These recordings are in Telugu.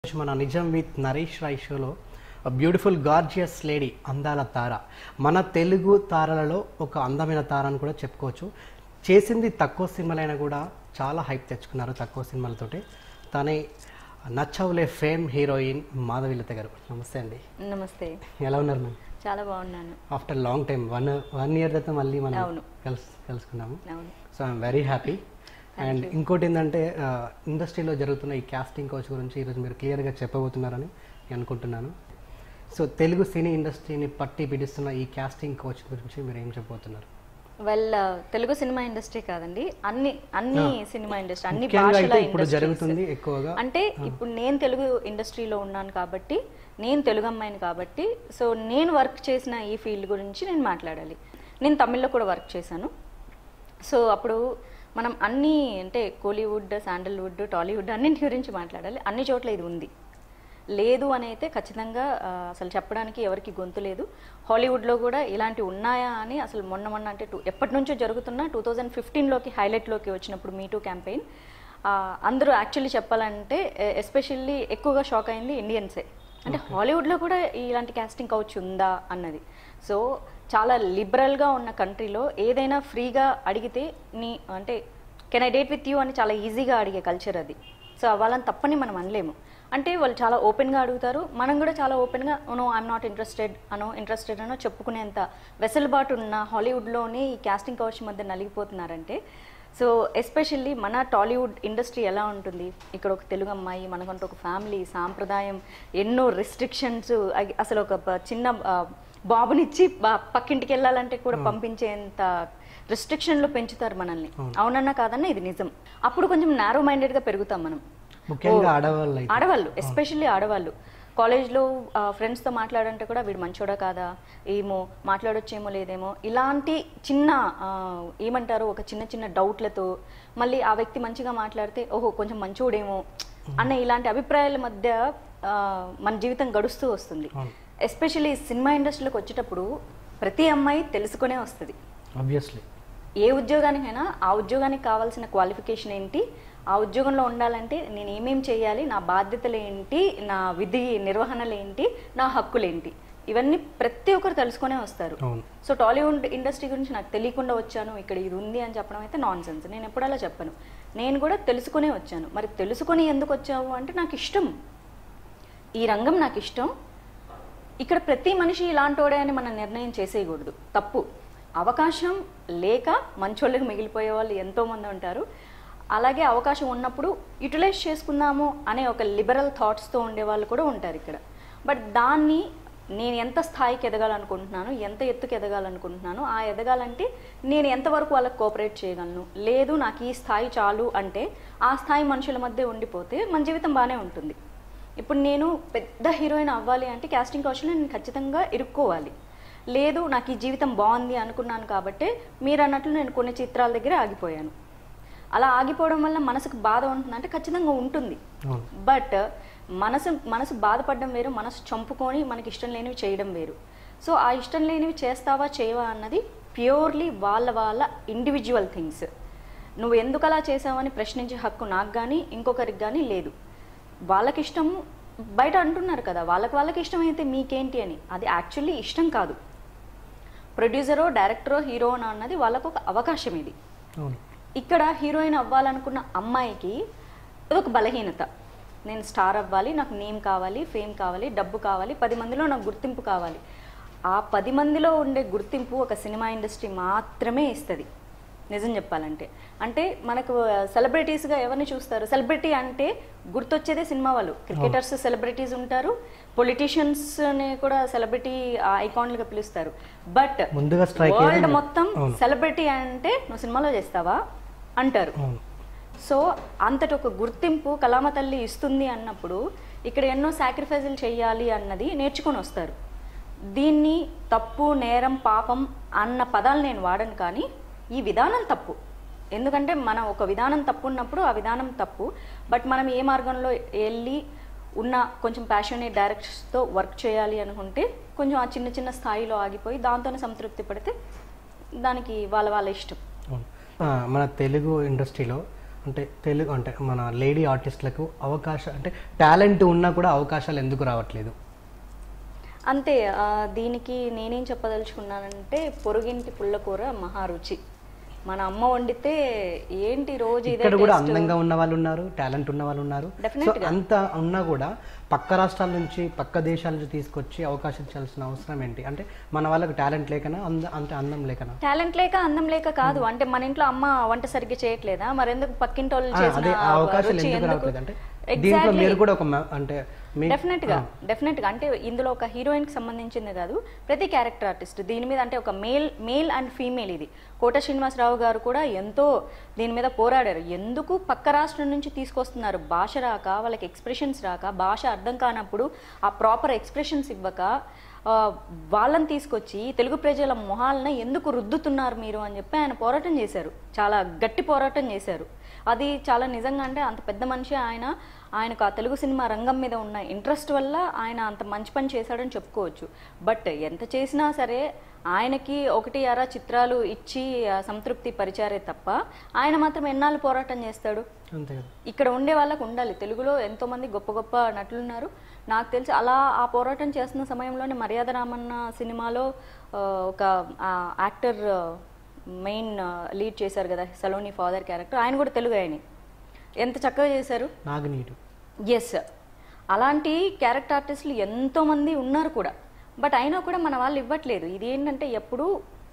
ఈరోజు మన నిజం విత్ నరేష్ రాయ్ షోలో బ్యూటిఫుల్ గార్జియస్ లేడీ అందాల తార మన తెలుగు తారలలో ఒక అందమైన తార అని కూడా చెప్పుకోవచ్చు చేసింది తక్కువ సినిమాలైనా కూడా చాలా హైప్ తెచ్చుకున్నారు తక్కువ సినిమాలతోటి తనే నచ్చవులే ఫేమ్ హీరోయిన్ మాధవిలత గారు నమస్తే అండి నమస్తే ఎలా ఉన్నారు మ్యామ్ చాలా బాగున్నాను after long time one one year తర్వాత మళ్ళీ మనం అవును. కలుసు కలుసుకున్నాము అవును so I'm very happy and ఇంకోటి ఏంటంటే ఇండస్ట్రీలో జరుగుతున్న ఈ కాస్టింగ్ కోచ్ గురించి ఈరోజు మీరు క్లియర్గా చెప్పబోతున్నారని నేను అనుకుంటున్నాను సో తెలుగు సినీ ఇండస్ట్రీని పట్టి పిడిస్తున్న ఈ కాస్టింగ్ కోచ్ గురించి మీరు ఏం చెప్పబోతున్నారు వెల్ తెలుగు సినిమా ఇండస్ట్రీ కాదండి అన్ని అన్ని సినిమా ఇండస్ట్రీ అన్ని ముఖ్యంగా భాషల అయితే ఇప్పుడు industries. జరుగుతుంది ఎక్కువగా అంటే ఇప్పుడు నేను తెలుగు ఇండస్ట్రీలో ఉన్నాను కాబట్టి నేను తెలుగు అమ్మాయిని కాబట్టి సో నేను వర్క్ చేసిన ఈ ఫీల్డ్ గురించి నేను మాట్లాడాలి నేను తమిళ్లో కూడా వర్క్ చేశాను సో అప్పుడు మనం అన్ని అంటే కోలీవుడ్ శాండల్వుడ్ టాలీవుడ్ అన్నింటి గురించి మాట్లాడాలి అన్ని చోట్ల ఇది ఉంది లేదు అని అయితే ఖచ్చితంగా ఆ, అసలు చెప్పడానికి ఎవరికి గొంతు లేదు హాలీవుడ్లో కూడా ఇలాంటివి ఉన్నాయా అని అసలు మొన్న మొన్న అంటే టూ ఎప్పటి నుంచో జరుగుతున్న టూ థౌజండ్ ఫిఫ్టీన్లోకి హైలైట్లోకి వచ్చినప్పుడు మీటూ క్యాంపెయిన్ అందరూ యాక్చువల్లీ చెప్పాలంటే ఎస్పెషల్లీ ఎక్కువగా షాక్ అయింది ఇండియన్సే అంటే హాలీవుడ్లో కూడా ఇలాంటి కాస్టింగ్ కౌచ్ ఉందా అన్నది సో చాలా లిబరల్గా ఉన్న కంట్రీలో ఏదైనా ఫ్రీగా అడిగితే నీ అంటే can I date with you అని చాలా ఈజీగా అడిగే కల్చర్ అది సో వాళ్ళని తప్పని మనం అనలేము అంటే వాళ్ళు చాలా ఓపెన్గా అడుగుతారు మనం కూడా చాలా ఓపెన్గా నో ఐఎమ్ నాట్ ఇంట్రెస్టెడ్ అనో ఇంట్రెస్టెడ్ అనో చెప్పుకునేంత వెసులుబాటు ఉన్న హాలీవుడ్లోనే ఈ కాస్టింగ్ కౌచ్ మధ్య నలిగిపోతున్నారంటే సో ఎస్పెషల్లీ మన టాలీవుడ్ ఇండస్ట్రీ ఎలా ఉంటుంది ఇక్కడ ఒక తెలుగు అమ్మాయి మనకంటూ ఒక ఫ్యామిలీ సాంప్రదాయం ఎన్నో రెస్ట్రిక్షన్స్ అసలు ఒక ప- చిన్న ఆ, బాబునిచ్చి ప- పక్కింటికి వెళ్ళాలంటే కూడా పంపించేంత రెస్ట్రిక్షన్లు పెంచుతారు మనల్ని అవునన్నా కాదన్నా ఇది నిజం అప్పుడు కొంచెం నారో మైండెడ్గా పెరుగుతాం మనం ముఖ్యంగా ఆడవాళ్ళు అయితే ఆడవాళ్ళు ఎస్పెషల్లీ ఆడవాళ్ళు కాలేజ్లో ఫ్రెండ్స్తో మాట్లాడంటే కూడా వీడు మంచోడా కాదా ఏమో మాట్లాడొచ్చేమో లేదేమో ఇలాంటి చిన్న ఆ, ఏమంటారు ఒక చిన్న చిన్న డౌట్లతో మళ్ళీ ఆ వ్యక్తి మంచిగా మాట్లాడితే ఓహో కొంచెం మంచోడేమో అన్న ఇలాంటి అభిప్రాయాల మధ్య ఆ, మన జీవితం గడుస్తూ వస్తుంది అవును. ఎస్పెషల్లీ సినిమా ఇండస్ట్రీలోకి వచ్చేటప్పుడు ప్రతి అమ్మాయి తెలుసుకునే వస్తుంది ఆబ్వియస్లీ ఏ ఉద్యోగానికైనా ఆ ఉద్యోగానికి కావాల్సిన క్వాలిఫికేషన్ ఏంటి ఆ ఉద్యోగంలో ఉండాలంటే నేను ఏమేం చేయాలి నా బాధ్యతలు ఏంటి నా విధి నిర్వహణలు ఏంటి నా హక్కులేంటి ఇవన్నీ ప్రతి ఒక్కరు తెలుసుకునే వస్తారు అవును సో టాలీవుడ్ ఇండస్ట్రీ గురించి నాకు తెలియకుండా వచ్చాను ఇక్కడ ఇది ఉంది అని చెప్పడం అయితే నాన్ సెన్స్ నేను ఎప్పుడు అలా చెప్పను నేను కూడా తెలుసుకునే వచ్చాను మరి తెలుసుకొని ఎందుకు వచ్చావు అంటే నాకు ఇష్టం ఈ రంగం నాకు ఇష్టం ఇక్కడ ప్రతి మనిషి ఇలాంటోడే అని మనం నిర్ణయం చేసేయకూడదు తప్పు అవకాశం లేక మంచోళ్ళకి మిగిలిపోయే వాళ్ళు ఎంతోమంది ఉంటారు అలాగే అవకాశం ఉన్నప్పుడు యూటిలైజ్ చేసుకుందాము అనే ఒక లిబరల్ థాట్స్తో ఉండే వాళ్ళు కూడా ఉంటారు ఇక్కడ బట్ దాన్ని నేను ఎంత స్థాయికి ఎదగాలనుకుంటున్నాను ఎంత ఎత్తుకు ఎదగాలనుకుంటున్నాను ఆ ఎదగాలంటే నేను ఎంతవరకు వాళ్ళకి కోఆపరేట్ చేయగలను లేదు నాకు ఈ స్థాయి చాలు అంటే ఆ స్థాయి మనుషుల మధ్య ఉండిపోతే మన జీవితం బాగానే ఉంటుంది ఇప్పుడు నేను పెద్ద హీరోయిన్ అవ్వాలి అంటే కాస్టింగ్ కౌశల్లో నేను ఖచ్చితంగా ఇరుక్కోవాలి లేదు నాకు ఈ జీవితం బాగుంది అనుకున్నాను కాబట్టి మీరు అన్నట్లు నేను కొన్ని చిత్రాల దగ్గర ఆగిపోయాను అలా ఆగిపోవడం వల్ల మనసుకు బాధ ఉంటుందంటే ఖచ్చితంగా ఉంటుంది అవును బట్ మనసు మనసు బాధపడడం వేరు మనసు చంపుకొని మనకి ఇష్టం లేనివి చేయడం వేరు సో ఆ ఇష్టం లేనివి చేస్తావా చేయవా అన్నది ప్యూర్లీ వాళ్ళ వాళ్ళ ఇండివిజువల్ థింగ్స్ నువ్వు ఎందుకు అలా చేసావని ప్రశ్నించే హక్కు నాకు కానీ ఇంకొకరికి కానీ లేదు వాళ్ళకి ఇష్టం బయట అంటున్నారు కదా వాళ్ళకి వాళ్ళకి ఇష్టం అయితే మీకేంటి అని అది యాక్చువల్లీ ఇష్టం కాదు ప్రొడ్యూసరో డైరెక్టరో హీరోనో అన్నది వాళ్ళకు ఒక అవకాశం ఇది అవును ఇక్కడ హీరోయిన్ అవ్వాలనుకున్న అమ్మాయికి అదొక బలహీనత నేను స్టార్ అవ్వాలి నాకు నేమ్ కావాలి ఫేమ్ కావాలి డబ్బు కావాలి పది మందిలో నాకు గుర్తింపు కావాలి ఆ పది మందిలో ఉండే గుర్తింపు ఒక సినిమా ఇండస్ట్రీ మాత్రమే ఇస్తుంది నిజం చెప్పాలంటే అంటే మనకు సెలబ్రిటీస్గా ఎవరిని చూస్తారు సెలబ్రిటీ అంటే గుర్తొచ్చేదే సినిమా వాళ్ళు క్రికెటర్స్ సెలబ్రిటీస్ ఉంటారు పొలిటీషియన్స్ని కూడా సెలబ్రిటీ ఐకాన్లుగా పిలుస్తారు బట్ ముందుగా strike వరల్డ్ అయ్యేది- మొత్తం అవును. సెలబ్రిటీ అంటే నువ్వు సినిమాలో చేస్తావా అంటారు అవును సో అంతటి ఒక గుర్తింపు కలామ తల్లి ఇస్తుంది అన్నప్పుడు ఇక్కడ ఎన్నో సాక్రిఫైజులు చేయాలి అన్నది నేర్చుకొని వస్తారు దీన్ని తప్పు నేరం పాపం అన్న పదాలు నేను వాడను కానీ ఈ విధానం తప్పు ఎందుకంటే మనం ఒక విధానం తప్పు ఉన్నప్పుడు ఆ విధానం తప్పు బట్ మనం ఏ మార్గంలో వెళ్ళి ఉన్న కొంచెం ప్యాషనేట్ డైరెక్టర్స్తో వర్క్ చేయాలి అనుకుంటే కొంచెం ఆ చిన్న చిన్న స్థాయిలో ఆగిపోయి దాంతోనే సంతృప్తి పడితే దానికి వాళ్ళ వాళ్ళ ఇష్టం అవును. ఆ, మన తెలుగు ఇండస్ట్రీలో అంటే తెలుగు అంటే మన లేడీ ఆర్టిస్టులకు అవకాశం అంటే టాలెంట్ ఉన్నా కూడా అవకాశాలు ఎందుకు రావట్లేదు అంతే ఆ, దీనికి నేనేం చెప్పదలుచుకున్నానంటే పొరుగింటి పుల్లకూర మహారుచి మన అమ్మ వండితే ఏంటి రోజు ఇదే ఇక్కడ కూడా taste? అందంగా ఉన్న వాళ్ళు ఉన్నారు టాలెంట్ ఉన్న వాళ్ళు ఉన్నారు సో Definitely గా. అంత ఉన్నా కూడా పక్క రాష్ట్రాల నుంచి పక్క దేశాల నుంచి తీసుకొచ్చి అవకాశం ఇచ్చాల్సిన అవసరం ఏంటి అంటే మన వాళ్ళకి టాలెంట్ లేకనా అంద అంటే అందం లేకనా టాలెంట్ లేక అందం లేక కాదు అంటే మన ఇంట్లో అమ్మ వంట సరిగ్గా చేయట్లేదా మరెందుకు పక్కింటి వాళ్ళు ఆ, చేసిన అదే ఆ అవకాశాలు రుచి ఎందుకు ఎందుకు రావట్లేదు అంటే దీంట్లో మీరు కూడా ఒక మ- అంటే మీ డెఫినెట్ గా డెఫినెట్ గా అంటే ఇందులో ఒక హీరోయిన్ కి సంబంధించింది కాదు ప్రతి క్యారెక్టర్ ఆర్టిస్ట్ దీని మీద అంటే ఒక మేల్ మేల్ అండ్ ఫీమేల్ ఇది కోట శ్రీనివాసరావు గారు కూడా ఎంతో దీని మీద పోరాడారు ఎందుకు పక్క రాష్ట్రం నుంచి తీసుకొస్తున్నారు భాష రాక వాళ్ళకి ఎక్స్ప్రెషన్స్ రాక భాష అర్థం కానప్పుడు ఆ ప్రాపర్ ఎక్స్ప్రెషన్స్ ఇవ్వక ఆ, వాళ్ళని తీసుకొచ్చి తెలుగు ప్రజల మొహాలను ఎందుకు రుద్దుతున్నారు మీరు అని చెప్పి ఆయన పోరాటం చేశారు చాలా గట్టి పోరాటం చేశారు అది చాలా నిజంగా అంటే అంత పెద్ద మనిషి ఆయన ఆయనకు ఆ తెలుగు సినిమా రంగం మీద ఉన్న ఇంట్రెస్ట్ వల్ల ఆయన అంత మంచి పని చేశాడని చెప్పుకోవచ్చు బట్ ఎంత చేసినా సరే ఆయనకి ఒకటి అరా చిత్రాలు ఇచ్చి ఆ, సంతృప్తి పరిచారే తప్ప ఆయన మాత్రం ఎన్నాళ్ళు పోరాటం చేస్తాడు అంతే కదా ఇక్కడ ఉండే వాళ్ళకు ఉండాలి తెలుగులో ఎంతో మంది గొప్ప గొప్ప నటులు ఉన్నారు నాకు తెలిసి అలా ఆ పోరాటం చేస్తున్న సమయంలోనే మర్యాద రామన్న సినిమాలో ఆ, ఒక యాక్టర్ మెయిన్ లీడ్ చేశారు కదా సలోని ఫాదర్ క్యారెక్టర్ ఆయన కూడా తెలుగు ఆయన ఎంత చక్కగా చేశారు నాగనీటు ఎస్ అలాంటి క్యారెక్టర్ ఆర్టిస్టులు ఎంతో మంది ఉన్నారు కూడా బట్ అయినా కూడా మన వాళ్ళు ఇవ్వట్లేదు ఇది ఏంటంటే ఎప్పుడు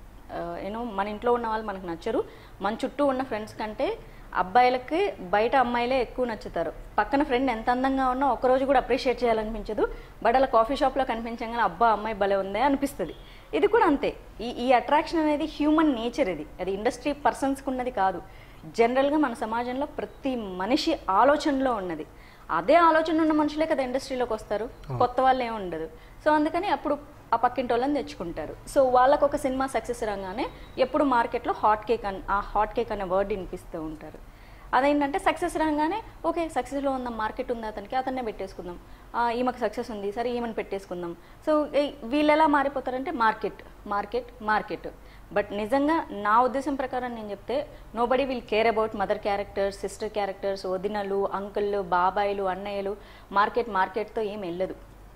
యూనో మన ఇంట్లో ఉన్న వాళ్ళు మనకు నచ్చరు మన చుట్టూ ఉన్న ఫ్రెండ్స్ కంటే అబ్బాయిలకి బయట అమ్మాయిలే ఎక్కువ నచ్చుతారు పక్కన ఫ్రెండ్ ఎంత అందంగా ఉన్నా ఒక్కరోజు కూడా అప్రిషియేట్ చేయాలనిపించదు బట్ అలా కాఫీ షాప్లో కనిపించగానే అబ్బా అమ్మాయి భలే ఉందే అనిపిస్తుంది ఇది కూడా అంతే ఈ ఈ అట్రాక్షన్ అనేది హ్యూమన్ నేచర్ ఇది అది ఇండస్ట్రీ పర్సన్స్కి ఉన్నది కాదు జనరల్గా మన సమాజంలో ప్రతి మనిషి ఆలోచనలో ఉన్నది అదే ఆలోచన ఉన్న మనుషులే కదా ఇండస్ట్రీలోకి వస్తారు కొత్త వాళ్ళు ఏమి ఉండదు సో అందుకని అప్పుడు ఆ పక్కింటి వాళ్ళని తెచ్చుకుంటారు సో వాళ్ళకు ఒక సినిమా సక్సెస్ రాగానే ఎప్పుడు మార్కెట్లో హాట్ కేక్ అన్ ఆ హాట్ కేక్ అనే వర్డ్ వినిపిస్తూ ఉంటారు అదేంటంటే సక్సెస్ రాగానే ఓకే సక్సెస్లో ఉన్న మార్కెట్ ఉంది అతనికి అతన్నే పెట్టేసుకుందాం ఆ, ఈమెకు సక్సెస్ ఉంది సరే ఈమెను పెట్టేసుకుందాం సో ఏ- వీళ్ళు ఎలా మారిపోతారంటే మార్కెట్ మార్కెట్ మార్కెట్ బట్ నిజంగా నా ఉద్దేశం ప్రకారం నేను చెప్తే nobody will care about mother characters sister characters వదినలు అంకుళ్ళు బాబాయిలు అన్నయ్యలు మార్కెట్ మార్కెట్తో ఏం వెళ్ళదు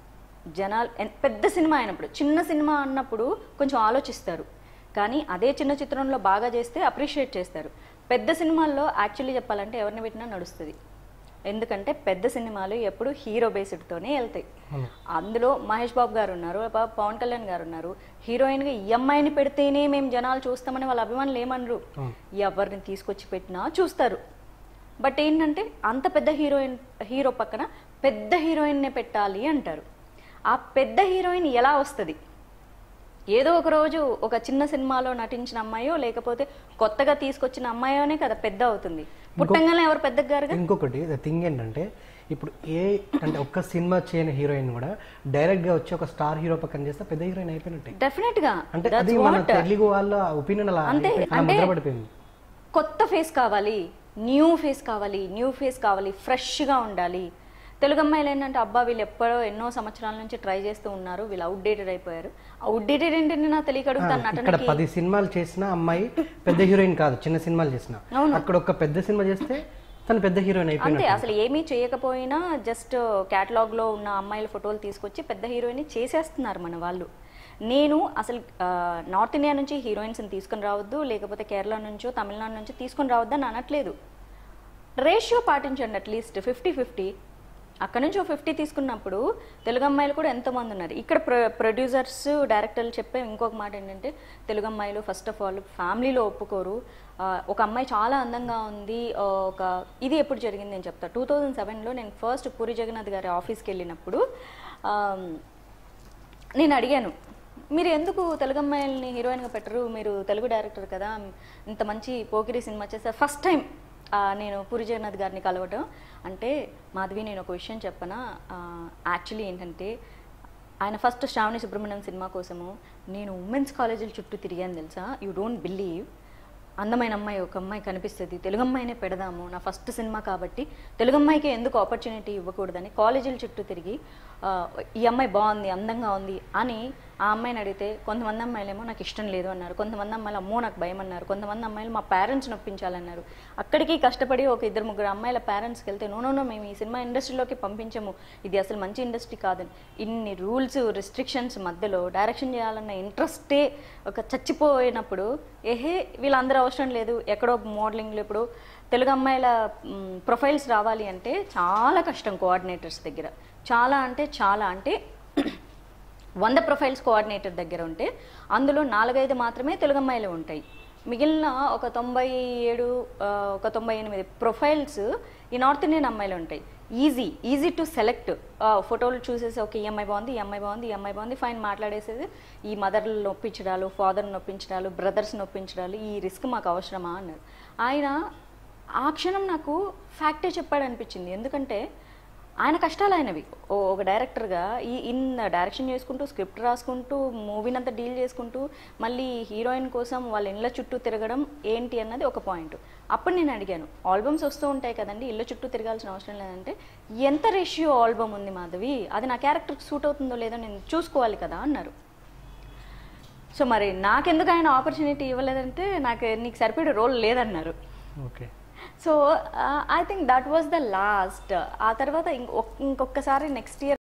జనాలు ఎన్- పెద్ద సినిమా అయినప్పుడు చిన్న సినిమా అన్నప్పుడు కొంచెం ఆలోచిస్తారు కానీ అదే చిన్న చిత్రంలో బాగా చేస్తే అప్రిషియేట్ చేస్తారు పెద్ద సినిమాల్లో యాక్చువల్లీ చెప్పాలంటే ఎవరిని పెట్టినా నడుస్తుంది ఎందుకంటే పెద్ద సినిమాలు ఎప్పుడు హీరో బేస్డ్తోనే వెళ్తాయి అవును. అందులో మహేష్ బాబు గారు ఉన్నారు ప- పవన్ కళ్యాణ్ గారు ఉన్నారు హీరోయిన్గా ఈ అమ్మాయిని పెడితేనే మేము జనాలు చూస్తామని వాళ్ళ అభిమానులు ఏమనరు అవును. ఎవరిని తీసుకొచ్చి పెట్టినా చూస్తారు బట్ ఏంటంటే అంత పెద్ద హీరోయిన్ హీరో పక్కన పెద్ద హీరోయిన్నే పెట్టాలి అంటారు ఆ పెద్ద హీరోయిన్ ఎలా వస్తుంది ఏదో ఒక రోజు ఒక చిన్న సినిమాలో నటించిన అమ్మాయో లేకపోతే కొత్తగా తీసుకొచ్చిన అమ్మాయోనే కదా పెద్ద అవుతుంది పుట్టంగానే ఎవరు పెద్ద గారుగా ఇంకొకటి ద థింగ్ ఏంటంటే ఇప్పుడు ఏ అంటే ఒక్క సినిమా చేయని హీరోయిన్ కూడా డైరెక్ట్ గా వచ్చి ఒక స్టార్ హీరో పక్కన చేస్తే పెద్ద హీరోయిన్ అయిపోయినట్టే డెఫినెట్ గా అంటే That's అది మన what. తెలుగు వాళ్ళ ఒపీనియన్ అలా అంతే, అయిపోయి- అలా అంటే- ముద్రపడిపోయింది కొత్త ఫేస్ కావాలి న్యూ ఫేస్ కావాలి న్యూ ఫేస్ కావాలి ఫ్రెష్గా ఉండాలి తెలుగు అమ్మాయిలు ఏంటంటే అబ్బా వీళ్ళు ఎప్పుడో ఎన్నో సంవత్సరాల నుంచి ట్రై చేస్తూ ఉన్నారు వీళ్ళు అవుట్డేటెడ్ అయిపోయారు అవుట్డేటెడ్ ఏంటంటే నా తెలియక అడుగుతాను ఇక్కడ నటనకి పది సినిమాలు చేసిన అమ్మాయి పెద్ద హీరోయిన్ కాదు చిన్న సినిమాలు చేసిన అవును. అక్కడ ఒక పెద్ద సినిమా చేస్తే తను పెద్ద హీరోయిన్ అంతే అయిపోయినట్టు అసలు ఏమీ చేయకపోయినా జస్ట్ లో ఉన్న అమ్మాయిల ఫోటోలు తీసుకొచ్చి పెద్ద హీరోయిన్ చేసేస్తున్నారు మన వాళ్ళు నేను అసలు ఆ, నార్త్ ఇండియా నుంచి హీరోయిన్స్ని తీసుకొని రావద్దు లేకపోతే కేరళ నుంచో తమిళనాడు నుంచో తీసుకొని రావద్దు అని అనట్లేదు రేషియో పాటించండి అట్లీస్ట్ ఫిఫ్టీ ఫిఫ్టీ అక్కడ నుంచి ఒక ఫిఫ్టీ తీసుకున్నప్పుడు తెలుగు అమ్మాయిలు కూడా ఎంతోమంది ఉన్నారు ఇక్కడ ప్రొ ప్రొడ్యూసర్స్ డైరెక్టర్లు చెప్పే ఇంకొక మాట ఏంటంటే తెలుగు అమ్మాయిలు ఫస్ట్ ఆఫ్ ఆల్ ఫ్యామిలీలో ఒప్పుకోరు ఆ, ఒక అమ్మాయి చాలా అందంగా ఉంది ఆ, ఒక ఇది ఎప్పుడు జరిగింది నేను చెప్తా టూ థౌజండ్ సెవెన్లో నేను ఫస్ట్ పూరి జగన్నాథ్ గారి ఆఫీస్కి వెళ్ళినప్పుడు ఆమ్, నేను అడిగాను మీరు ఎందుకు తెలుగు అమ్మాయిల్ని హీరోయిన్గా పెట్టరు మీరు తెలుగు డైరెక్టర్ కదా ఇంత మంచి పోకిరి సినిమా చేస్తారు ఫస్ట్ టైం నేను పూరి జగన్నాథ్ గారిని కలవటం అంటే మాధవి నేను ఒక విషయం చెప్పనా యాక్చువల్లీ ఏంటంటే ఆయన ఫస్ట్ శ్రావణి సుబ్రహ్మణ్యం సినిమా కోసము నేను ఉమెన్స్ కాలేజీల చుట్టూ తిరిగాను తెలుసా యూ డోంట్ బిలీవ్ అందమైన అమ్మాయి ఒక అమ్మాయి కనిపిస్తుంది తెలుగు అమ్మాయినే పెడదాము నా ఫస్ట్ సినిమా కాబట్టి తెలుగు అమ్మాయికి ఎందుకు ఆపర్చునిటీ ఇవ్వకూడదని కాలేజీల చుట్టూ తిరిగి ఆ, ఈ అమ్మాయి బాగుంది అందంగా ఉంది అని ఆ అమ్మాయిని అడిగితే కొంతమంది అమ్మాయిలేమో నాకు ఇష్టం లేదు అన్నారు కొంతమంది అమ్మాయిలు అమ్మో నాకు భయం అన్నారు కొంతమంది అమ్మాయిలు మా పేరెంట్స్ నొప్పించాలన్నారు అక్కడికి కష్టపడి ఒక ఇద్దరు ముగ్గురు అమ్మాయిల పేరెంట్స్కి వెళ్తే నో నో నో మేము ఈ సినిమా ఇండస్ట్రీలోకి పంపించము ఇది అసలు మంచి ఇండస్ట్రీ కాదని ఇన్ని రూల్స్ రిస్ట్రిక్షన్స్ మధ్యలో డైరెక్షన్ చేయాలన్న ఇంట్రెస్టే ఒక చచ్చిపోయినప్పుడు ఏహే వీళ్ళందరూ అవసరం లేదు ఎక్కడో మోడలింగ్లో ఇప్పుడు తెలుగు అమ్మాయిల ప్రొఫైల్స్ రావాలి అంటే చాలా కష్టం కోఆర్డినేటర్స్ దగ్గర చాలా అంటే చాలా అంటే వంద ప్రొఫైల్స్ కోఆర్డినేటర్ దగ్గర ఉంటే అందులో నాలుగైదు మాత్రమే తెలుగు అమ్మాయిలు ఉంటాయి మిగిలిన ఒక తొంభై ఏడు ఆ, ఒక తొంభై ఎనిమిది ప్రొఫైల్స్ ఈ నార్త్ ఇండియన్ అమ్మాయిలు ఉంటాయి ఈజీ ఈజీ టు సెలెక్ట్ ఫోటోలు చూసేసి ఓకే ఈ అమ్మాయి బాగుంది ఈ అమ్మాయి బాగుంది ఈ అమ్మాయి బాగుంది ఫైన్ మాట్లాడేసేది ఈ మదర్లు నొప్పించడాలు ఫాదర్ని నొప్పించడాలు బ్రదర్స్ నొప్పించడాలు ఈ రిస్క్ మాకు అవసరమా అన్నారు ఆయన ఆ క్షణం నాకు ఫ్యాక్టే చెప్పాడు అనిపించింది ఎందుకంటే ఆయన కష్టాలు ఆయనవి ఓ ఒక డైరెక్టర్గా ఈ ఇన్ డైరెక్షన్ చేసుకుంటూ స్క్రిప్ట్ రాసుకుంటూ మూవీని అంతా డీల్ చేసుకుంటూ మళ్ళీ హీరోయిన్ కోసం వాళ్ళ ఇళ్ళ చుట్టూ తిరగడం ఏంటి అన్నది ఒక పాయింట్ అప్పుడు నేను అడిగాను ఆల్బమ్స్ వస్తూ ఉంటాయి కదండి ఇళ్ళ చుట్టూ తిరగాల్సిన అవసరం లేదంటే ఎంత రేషియో ఆల్బమ్ ఉంది మాధవి అది నా క్యారెక్టర్కి సూట్ అవుతుందో లేదో నేను చూసుకోవాలి కదా అన్నారు సో మరి నాకెందుకు ఆయన ఆపర్చునిటీ ఇవ్వలేదంటే నాకు నీకు సరిపడే రోల్ లేదన్నారు okay so I think that was the last ఆ తర్వాత ఇంకొ ఇంకొకసారి నెక్స్ట్ ఇయర్